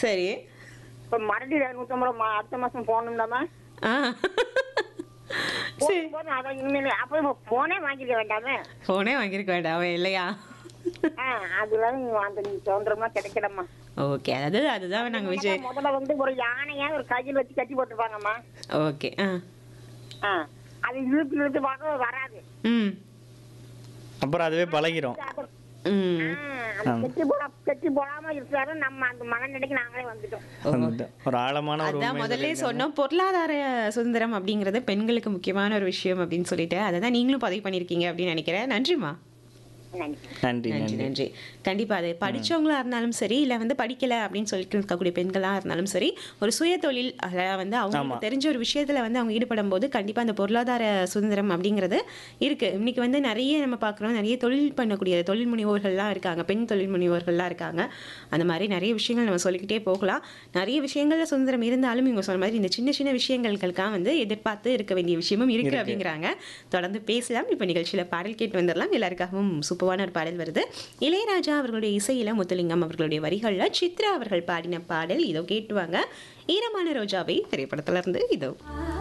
சரி இப்ப மறுபடியும் இரநூத்தம்பது ரூபா மா- அடுத்த மாசம் போகணும்டாமா ஆ சரி போகும்போது அதான் இனிமேல் அப்ப இப்ப போனே வாங்கிக்க வேண்டாமே ஃபோனே வாங்கியிருக்க வேண்டாம் இல்லையா ஆ, அதுல நீ அந்த நீ சுதந்திரமா கிடைக்கலம்மா ஓகே அதாவது அதுதான் நாங்கள் விஜய் முதல்ல வந்து ஒரு யானையா ஒரு கையில் வச்சு கட்டி போட்டுருப்பாங்கம்மா ஓகே ஆ ஆ, அது இழுத்து இழுத்து பார்க்க வராது ம் அப்புறம் அதுவே பழகிரும் அது- ம் ஆ, அது கட்டி போட கட்டி போடாம இருக்காரு நம்ம அந்த மனநிலைக்கு நாங்களே வந்துட்டோம் வந்துட்டு. ஒரு ஆழமான ஒரு அதான் உண்மை முதல்ல சொன்னோம் பொருளாதார சுதந்திரம் அப்படிங்கிறது பெண்களுக்கு முக்கியமான ஒரு விஷயம் அப்படின்னு சொல்லிட்டு அதை தான் நீங்களும் பதிவு பண்ணியிருக்கீங்க அப்படின்னு நினைக்கிறேன் நன்றிம்மா நன்றி நன்றி நன்றி நன்றி நன்றி கண்டிப்பா அது படிச்சவங்களா இருந்தாலும் சரி இல்ல வந்து படிக்கல அப்படின்னு சொல்லிட்டு இருக்கக்கூடிய பெண்களா இருந்தாலும் சரி ஒரு சுய தொழில் அதாவது வந்து அவங்களுக்கு தெரிஞ்ச ஒரு விஷயத்துல வந்து அவங்க ஈடுபடும் போது கண்டிப்பா அந்த பொருளாதார சுதந்திரம் அப்படிங்கிறது இருக்கு இன்னைக்கு வந்து நிறைய நம்ம பார்க்குறோம் நிறைய தொழில் பண்ணக்கூடிய தொழில் முனைவோர்கள்லாம் இருக்காங்க பெண் தொழில் முனைவோர்கள்லாம் இருக்காங்க அந்த மாதிரி நிறைய விஷயங்கள் நம்ம சொல்லிக்கிட்டே போகலாம் நிறைய விஷயங்கள்ல சுதந்திரம் இருந்தாலும் இவங்க சொன்ன மாதிரி இந்த சின்ன சின்ன விஷயங்களுக்கெல்லாம் வந்து எதிர்பார்த்து இருக்க வேண்டிய விஷயமும் இருக்கு அப்படிங்கிறாங்க தொடர்ந்து பேசலாம் இப்போ நிகழ்ச்சியில பாடல் கேட்டு வந்துடலாம் எல்லாருக்காகவும் சூப்பரான ஒரு பாடல் வருது இளையராஜா அவர்களுடைய இசையில முத்துலிங்கம் அவர்களுடைய வரிகள்ல சித்ரா அவர்கள் பாடின பாடல் இதோ கேட்டுவாங்க ஈரமான ரோஜாவை திரைப்படத்துல இருந்து இதோ